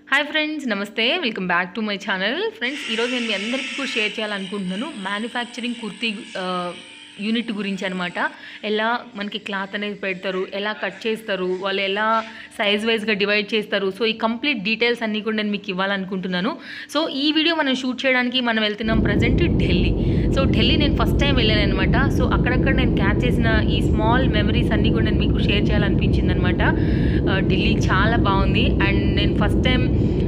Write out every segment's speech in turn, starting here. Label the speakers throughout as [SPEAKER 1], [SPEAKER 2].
[SPEAKER 1] hi friends నమస్తే welcome back to my channel friends ఈరోజు నేను మీ అందరికీ కూడా షేర్ చేయాలనుకుంటున్నాను మ్యానుఫ్యాక్చరింగ్ కుర్తీ ఆ, యూనిట్ గురించి అనమాట ఎలా మనకి క్లాత్ అనేది పెడతారు ఎలా కట్ చేస్తారు వాళ్ళు ఎలా సైజ్ వైజ్గా డివైడ్ చేస్తారు సో ఈ కంప్లీట్ డీటెయిల్స్ అన్నీ కూడా నేను మీకు ఇవ్వాలనుకుంటున్నాను సో ఈ వీడియో మనం షూట్ చేయడానికి మనం వెళ్తున్నాం ప్రజెంట్ ఢిల్లీ సో ఢిల్లీ నేను ఫస్ట్ టైం వెళ్ళాను అనమాట సో అక్కడక్కడ నేను క్యాచ్ చేసిన ఈ స్మాల్ మెమరీస్ అన్నీ కూడా నేను మీకు షేర్ చేయాలనిపించింది అనమాట ఢిల్లీ చాలా బాగుంది అండ్ నేను ఫస్ట్ టైం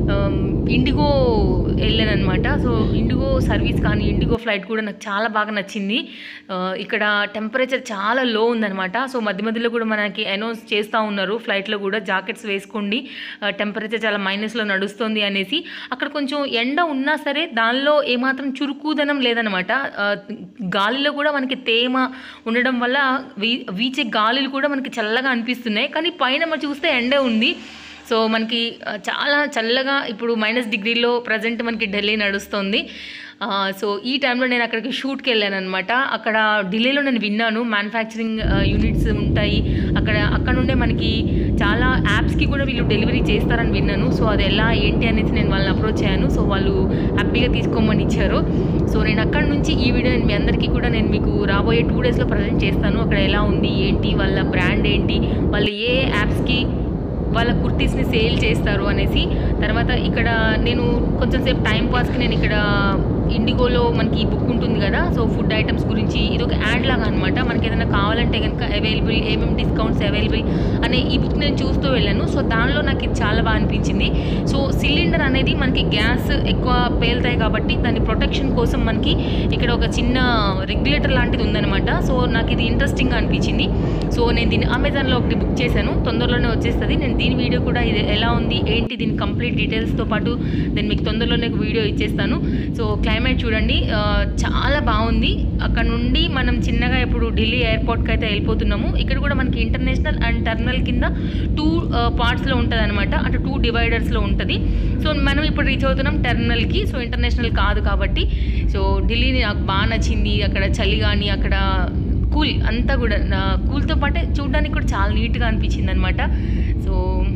[SPEAKER 1] ఇండిగో వెళ్ళాను అనమాట సో ఇండిగో సర్వీస్ కానీ ఇండిగో ఫ్లైట్ కూడా నాకు చాలా బాగా నచ్చింది ఆ, ఇక్కడ టెంపరేచర్ చాలా లో ఉందన్నమాట సో మధ్య మధ్యలో కూడా మనకి అనౌన్స్ చేస్తూ ఉన్నారు ఫ్లైట్లో కూడా జాకెట్స్ వేసుకోండి టెంపరేచర్ చాలా మైనస్లో నడుస్తుంది అనేసి అక్కడ కొంచెం ఎండ ఉన్నా సరే దానిలో ఏమాత్రం చురుకుదనం లేదనమాట ఆ, గాలిలో కూడా మనకి తేమ ఉండడం వల్ల వీ వీచే గాలులు కూడా మనకి చల్లగా అనిపిస్తున్నాయి కానీ పైన మనం చూస్తే ఎండే ఉంది సో మనకి ఆ, చాలా చల్లగా ఇప్పుడు మైనస్ డిగ్రీలో ప్రజెంట్ మనకి ఢిల్లీ నడుస్తుంది ఆ, సో ఈ టైంలో నేను అక్కడికి షూట్కి వెళ్ళాను అనమాట అక్కడ ఢిల్లీలో నేను విన్నాను మ్యానుఫ్యాక్చరింగ్ యూనిట్స్ ఉంటాయి అక్కడ అక్కడ నుండే మనకి చాలా యాప్స్కి కూడా వీళ్ళు డెలివరీ చేస్తారని విన్నాను సో అది ఎలా ఏంటి అనేసి నేను వాళ్ళని అప్రోచ్ అయ్యాను సో వాళ్ళు హ్యాపీగా తీసుకోమని ఇచ్చారు సో నేను అక్కడ నుంచి ఈ వీడియో నేను మీ అందరికీ కూడా నేను మీకు రాబోయే టూ డేస్లో ప్రజెంట్ చేస్తాను అక్కడ ఎలా ఉంది ఏంటి వాళ్ళ బ్రాండ్ ఏంటి వాళ్ళు ఏ యాప్స్కి వాళ్ళ కుర్తీస్ని సేల్ చేస్తారు అనేసి తర్వాత ఇక్కడ నేను కొంచెం సేపు టైం పాస్కి నేను ఇక్కడ ఇండిగోలో మనకి ఈ బుక్ ఉంటుంది కదా సో ఫుడ్ ఐటమ్స్ గురించి ఇది ఒక యాడ్ లాగా అనమాట మనకి ఏదైనా కావాలంటే కనుక అవైలబుల్ ఏమేమి డిస్కౌంట్స్ అవైలబుల్ అనే ఈ బుక్ నేను చూస్తూ వెళ్ళాను సో దానిలో నాకు ఇది చాలా బాగా అనిపించింది సో సిలిండర్ అనేది మనకి గ్యాస్ ఎక్కువ పేలుతాయి కాబట్టి దాని ప్రొటెక్షన్ కోసం మనకి ఇక్కడ ఒక చిన్న రెగ్యులేటర్ లాంటిది ఉందన్నమాట సో నాకు ఇది ఇంట్రెస్టింగ్గా అనిపించింది సో నేను దీన్ని అమెజాన్లో ఒకటి బుక్ చేశాను తొందరలోనే వచ్చేస్తుంది నేను దీని వీడియో కూడా ఇది ఎలా ఉంది ఏంటి దీని కంప్లీట్ డీటెయిల్స్తో పాటు నేను మీకు తొందరలోనే ఒక వీడియో ఇచ్చేస్తాను సో క్లైమేట్ చూడండి ఆ, చాలా బాగుంది అక్కడ నుండి మనం చిన్నగా ఇప్పుడు ఢిల్లీ ఎయిర్పోర్ట్కి అయితే వెళ్ళిపోతున్నాము ఇక్కడ కూడా మనకి ఇంటర్నేషనల్ అండ్ టర్మినల్ కింద టూ పార్ట్స్లో ఉంటుంది అనమాట అంటే టూ డివైడర్స్లో ఉంటుంది సో మనం ఇప్పుడు రీచ్ అవుతున్నాం టెర్మినల్కి సో ఇంటర్నేషనల్ కాదు కాబట్టి సో ఢిల్లీ నాకు బాగా నచ్చింది అక్కడ చలి కానీ అక్కడ కూల్ అంతా కూడా కూల్తో పాటే చూడడానికి కూడా చాలా నీట్గా అనిపించింది అనమాట సో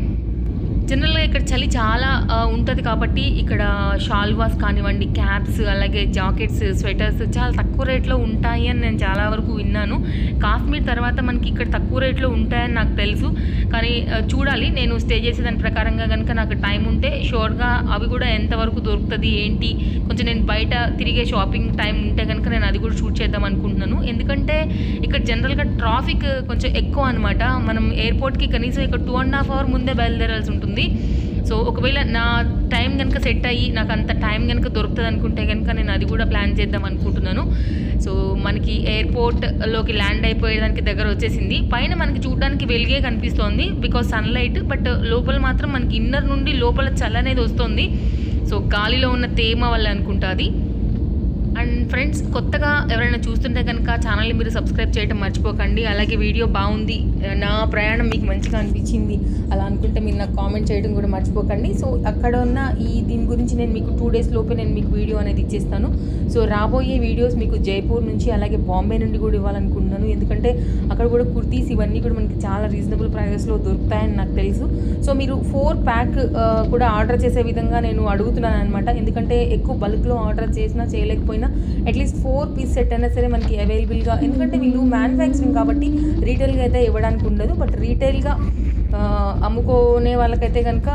[SPEAKER 1] జనరల్గా ఇక్కడ చలి చాలా ఉంటుంది కాబట్టి ఇక్కడ షాల్వాస్ కానివ్వండి క్యాప్స్ అలాగే జాకెట్స్ స్వెటర్స్ చాలా తక్కువ రేట్లో ఉంటాయి అని నేను చాలా వరకు విన్నాను కాశ్మీర్ తర్వాత మనకి ఇక్కడ తక్కువ రేట్లో ఉంటాయని నాకు తెలుసు కానీ ఆ, చూడాలి నేను స్టే చేసే దాని ప్రకారంగా కనుక నాకు టైం ఉంటే షూర్గా అవి కూడా ఎంతవరకు దొరుకుతుంది ఏంటి కొంచెం నేను బయట తిరిగే షాపింగ్ టైం ఉంటే కనుక నేను అది కూడా షూట్ చేద్దాం అనుకుంటున్నాను ఎందుకంటే ఇక్కడ జనరల్గా ట్రాఫిక్ కొంచెం ఎక్కువ అనమాట మనం ఎయిర్పోర్ట్కి కనీసం ఇక్కడ టూ అండ్ హాఫ్ అవర్ ముందే బయలుదేరాల్సి ఉంటుంది సో ఒకవేళ నా టైం కనుక సెట్ అయ్యి నాకు అంత టైం కనుక దొరుకుతుంది అనుకుంటే కనుక నేను అది కూడా ప్లాన్ చేద్దాం అనుకుంటున్నాను సో మనకి ఎయిర్పోర్ట్లోకి ల్యాండ్ అయిపోయేదానికి దగ్గర వచ్చేసింది పైన మనకి చూడడానికి వెలిగే కనిపిస్తోంది బికాస్ సన్లైట్ బట్ లోపల మాత్రం మనకి ఇన్నర్ నుండి లోపల చల్ల అనేది వస్తుంది సో గాలిలో ఉన్న తేమ వల్ల అనుకుంటా అది అండ్ ఫ్రెండ్స్ కొత్తగా ఎవరైనా చూస్తుంటే కనుక ఛానల్ని మీరు సబ్స్క్రైబ్ చేయడం మర్చిపోకండి అలాగే వీడియో బాగుంది నా ప్రయాణం మీకు మంచిగా అనిపించింది అలా అనుకుంటే మీరు నాకు కామెంట్ చేయడం కూడా మర్చిపోకండి సో అక్కడ ఉన్న ఈ దీని గురించి నేను మీకు టూ డేస్ లోపే నేను మీకు వీడియో అనేది ఇచ్చేస్తాను సో రాబోయే వీడియోస్ మీకు జైపూర్ నుంచి అలాగే బాంబే నుండి కూడా ఇవ్వాలనుకుంటున్నాను ఎందుకంటే అక్కడ కూడా కుర్తీస్ ఇవన్నీ కూడా మనకి చాలా రీజనబుల్ ప్రైజెస్లో దొరుకుతాయని నాకు తెలుసు సో మీరు ఫోర్ ప్యాక్ కూడా ఆర్డర్ చేసే విధంగా నేను అడుగుతున్నాను అనమాట ఎందుకంటే ఎక్కువ బల్క్లో ఆర్డర్ చేసినా చేయలేకపోయినా అట్లీస్ట్ ఫోర్ పీస్ సెట్ అయినా సరే మనకి అవైలబుల్గా ఎందుకంటే వీళ్ళు మ్యానుఫ్యాక్చరింగ్ కాబట్టి రీటైల్గా అయితే ఇవ్వడానికి ఉండదు బట్ రీటైల్గా అమ్ముకునే వాళ్ళకైతే కనుక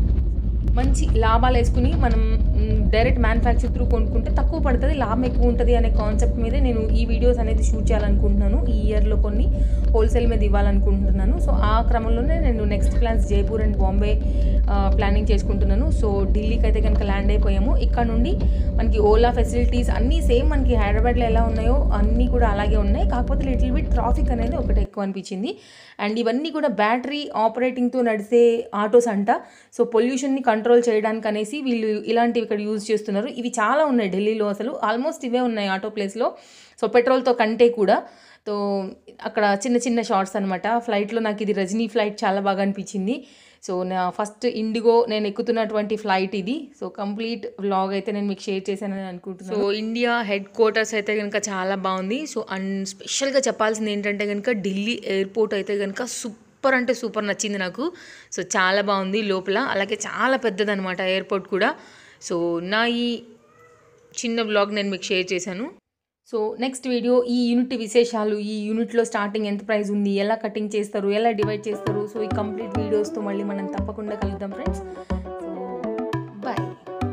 [SPEAKER 1] మంచి లాభాలు వేసుకుని మనం మ్, డైరెక్ట్ మ్యానుఫ్యాక్చర్ త్రూ కొనుక్కుంటే తక్కువ పడుతుంది లాభం ఎక్కువ ఉంటుంది అనే కాన్సెప్ట్ మీదే నేను ఈ వీడియోస్ అనేది షూట్ చేయాలనుకుంటున్నాను ఈ ఇయర్లో కొన్ని హోల్సేల్ మీద ఇవ్వాలనుకుంటున్నాను సో ఆ క్రమంలోనే నేను next plans Jaipur and Bombay ఆ, ప్లానింగ్ చేసుకుంటున్నాను సో ఢిల్లీకి అయితే కనుక ల్యాండ్ అయిపోయాము ఇక్కడ నుండి మనకి ఓలా ఫెసిలిటీస్ అన్నీ సేమ్ మనకి హైదరాబాద్లో ఎలా ఉన్నాయో అన్నీ కూడా అలాగే ఉన్నాయి కాకపోతే లిటిల్ బిట్ ట్రాఫిక్ అనేది ఒకటి ఎక్కువ అనిపించింది అండ్ ఇవన్నీ కూడా బ్యాటరీ ఆపరేటింగ్తో నడిచే ఆటోస్ అంట సో పొల్యూషన్ని కంట్రోల్ చేయడానికి అనేసి వీళ్ళు ఇలాంటివి ఇక్కడ యూజ్ చేస్తున్నారు ఇవి చాలా ఉన్నాయి ఢిల్లీలో అసలు ఆల్మోస్ట్ ఇవే ఉన్నాయి ఆటో ప్లేస్లో సో పెట్రోల్తో కంటే కూడా సో అక్కడ చిన్న చిన్న షార్ట్స్ అనమాట ఫ్లైట్లో నాకు ఇది రజనీ ఫ్లైట్ చాలా బాగా అనిపించింది సో నా ఫస్ట్ ఇండిగో నేను ఎక్కుతున్నటువంటి ఫ్లైట్ ఇది సో కంప్లీట్ వ్లాగ్ అయితే నేను మీకు షేర్ చేశానని అనుకుంటున్నాను సో ఇండియా హెడ్ క్వార్టర్స్ అయితే కనుక చాలా బాగుంది సో అండ్ స్పెషల్గా చెప్పాల్సింది ఏంటంటే కనుక ఢిల్లీ ఎయిర్పోర్ట్ అయితే కనుక సూపర్ సూపర్ అంటే సూపర్ నచ్చింది నాకు సో చాలా బాగుంది లోపల అలాగే చాలా పెద్దదనమాట ఎయిర్పోర్ట్ కూడా సో నా ఈ చిన్న బ్లాగ్ నేను మీకు షేర్ చేశాను సో నెక్స్ట్ వీడియో ఈ యూనిట్ విశేషాలు ఈ యూనిట్లో స్టార్టింగ్ ఎంత ప్రైస్ ఉంది ఎలా కటింగ్ చేస్తారు ఎలా డివైడ్ చేస్తారు సో ఈ కంప్లీట్ వీడియోస్తో మళ్ళీ మనం తప్పకుండా కలుద్దాం ఫ్రెండ్స్ సో బాయ్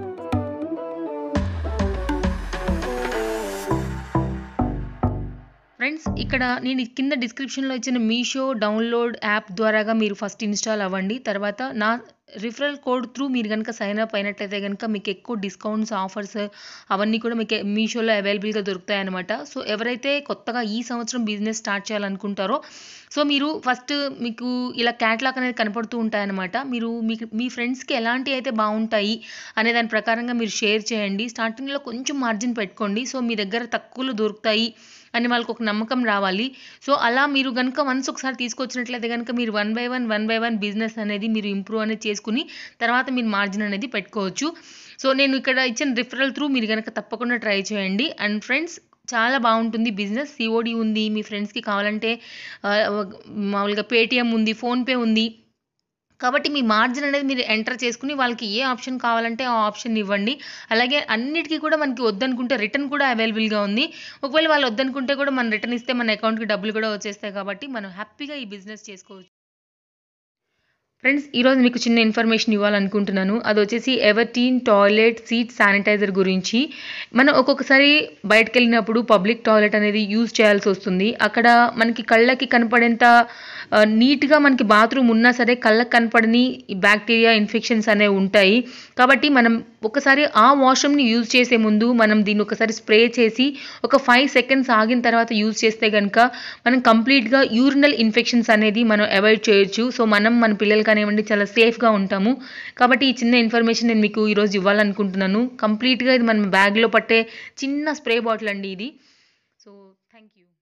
[SPEAKER 1] ఫ్రెండ్స్ ఇక్కడ నేను కింద డిస్క్రిప్షన్లో ఇచ్చిన మీషో డౌన్లోడ్ యాప్ ద్వారాగా మీరు ఫస్ట్ ఇన్స్టాల్ అవ్వండి తర్వాత నా రిఫరల్ కోడ్ త్రూ మీరు కనుక సైన్ అప్ అయినట్లయితే కనుక మీకు ఎక్కువ డిస్కౌంట్స్ ఆఫర్స్ అవన్నీ కూడా మీకు మీషోలో అవైలబుల్గా దొరుకుతాయి అనమాట సో ఎవరైతే కొత్తగా ఈ సంవత్సరం బిజినెస్ స్టార్ట్ చేయాలనుకుంటారో సో మీరు ఫస్ట్ మీకు ఇలా క్యాట్లాగ్ అనేది కనపడుతూ ఉంటాయన్నమాట మీరు మీకు మీ ఫ్రెండ్స్కి ఎలాంటి అయితే బాగుంటాయి అనే దాని ప్రకారంగా మీరు షేర్ చేయండి స్టార్టింగ్లో కొంచెం మార్జిన్ పెట్టుకోండి సో మీ దగ్గర తక్కువలో దొరుకుతాయి అని వాళ్ళకి ఒక నమ్మకం రావాలి సో అలా మీరు కనుక వన్స్ ఒకసారి తీసుకొచ్చినట్లయితే కనుక మీరు one by one one by one business అనేది మీరు ఇంప్రూవ్ అనేది చేసుకుని తర్వాత మీరు మార్జిన్ అనేది పెట్టుకోవచ్చు సో నేను ఇక్కడ ఇచ్చిన రిఫరల్ త్రూ మీరు కనుక తప్పకుండా ట్రై చేయండి అండ్ ఫ్రెండ్స్ చాలా బాగుంటుంది బిజినెస్ సిఓడి ఉంది మీ ఫ్రెండ్స్కి కావాలంటే ఆ, మామూలుగా పేటిఎం ఉంది ఫోన్పే ఉంది కాబట్టి మీ మార్జిన్ అనేది మీరు ఎంటర్ చేసుకుని వాళ్ళకి ఏ ఆప్షన్ కావాలంటే ఆ ఆప్షన్ ఇవ్వండి అలాగే అన్నిటికీ కూడా మనకి వద్దనుకుంటే రిటర్న్ కూడా అవైలబుల్గా ఉంది ఒకవేళ వాళ్ళు వద్దనుకుంటే కూడా మనం రిటర్న్ ఇస్తే మన అకౌంట్కి డబ్బులు కూడా వచ్చేస్తాయి కాబట్టి మనం హ్యాపీగా ఈ బిజినెస్ చేసుకోవచ్చు ఫ్రెండ్స్ ఈరోజు మీకు చిన్న ఇన్ఫర్మేషన్ ఇవ్వాలనుకుంటున్నాను అది వచ్చేసి ఎవర్టీన్ టాయిలెట్ సీట్ శానిటైజర్ గురించి మనం ఒక్కొక్కసారి బయటకు వెళ్ళినప్పుడు పబ్లిక్ టాయిలెట్ అనేది యూజ్ చేయాల్సి వస్తుంది అక్కడ మనకి కళ్ళకి కనపడేంత ఆ, నీట్గా మనకి బాత్రూమ్ ఉన్నా సరే కళ్ళకి కనపడని బ్యాక్టీరియా ఇన్ఫెక్షన్స్ అనేవి ఉంటాయి కాబట్టి మనం ఒకసారి ఆ వాష్రూమ్ని యూజ్ చేసే ముందు మనం దీన్ని ఒకసారి స్ప్రే చేసి ఒక ఫైవ్ సెకండ్స్ ఆగిన తర్వాత యూజ్ చేస్తే కనుక మనం కంప్లీట్గా యూరినల్ ఇన్ఫెక్షన్స్ అనేది మనం అవాయిడ్ చేయొచ్చు సో మనం మన పిల్లలు కానివ్వండి చాలా సేఫ్గా ఉంటాము కాబట్టి ఈ చిన్న ఇన్ఫర్మేషన్ నేను మీకు ఈరోజు ఇవ్వాలనుకుంటున్నాను కంప్లీట్గా ఇది మన బ్యాగ్లో పట్టే చిన్న స్ప్రే బాటిల్ అండి ఇది సో థ్యాంక్ యూ